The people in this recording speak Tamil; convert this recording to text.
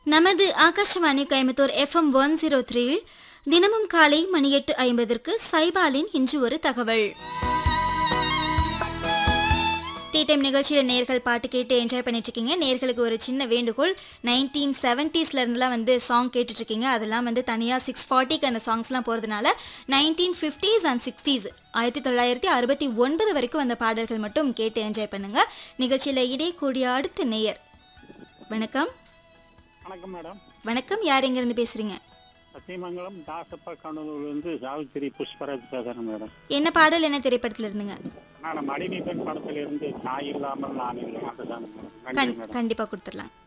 நமது Akashvani Coimbatore FM one zero த்ரீயில் தினமும் காலை மணி எட்டு ஐம்பதற்கு சைபாலின் இன்று ஒரு தகவல் டீ டைம் நிகழ்ச்சியில் நேர்கள் பாட்டு கேட்டு என்ஜாய் பண்ணிட்டு இருக்கீங்க நேர்களுக்கு ஒரு சின்ன வேண்டுகோள் நைன்டீன் செவன்ட்டீஸ்ல இருந்துலாம் வந்து சாங் கேட்டுட்டு இருக்கீங்க அதெல்லாம் வந்து தனியாக சிக்ஸ் ஃபார்ட்டிக்கு அந்த சாங்ஸ்லாம் போகிறதுனால நைன்டீன் ஃபிஃப்டிஸ் அண்ட் சிக்ஸ்டீஸ் ஆயிரத்தி தொள்ளாயிரத்தி அறுபத்தி ஒன்பது வரைக்கும் அந்த பாடல்கள் மட்டும் கேட்டு என்ஜாய் பண்ணுங்க நிகழ்ச்சியில் இடையக்கூடிய அடுத்த நேயர் வணக்கம் வணக்கம் மேடம் வணக்கம் யார் எங்கேருந்து பேசுறீங்க சத்தியமங்கலம் தாசப்பா கண்ணூர்லேருந்து சாவித்திரி புஷ்பராஜ் பேசுறேன் மேடம் என்ன பாடல் என்ன திரைப்படத்தில் இருந்துங்க நான் மடிமை பெண் படத்துல இருந்து தாய் இல்லாமல் நான் இல்லை அந்த சாங் மேடம் நன்றி கண் மேடம் கண்டிப்பாக கொடுத்துடலாம்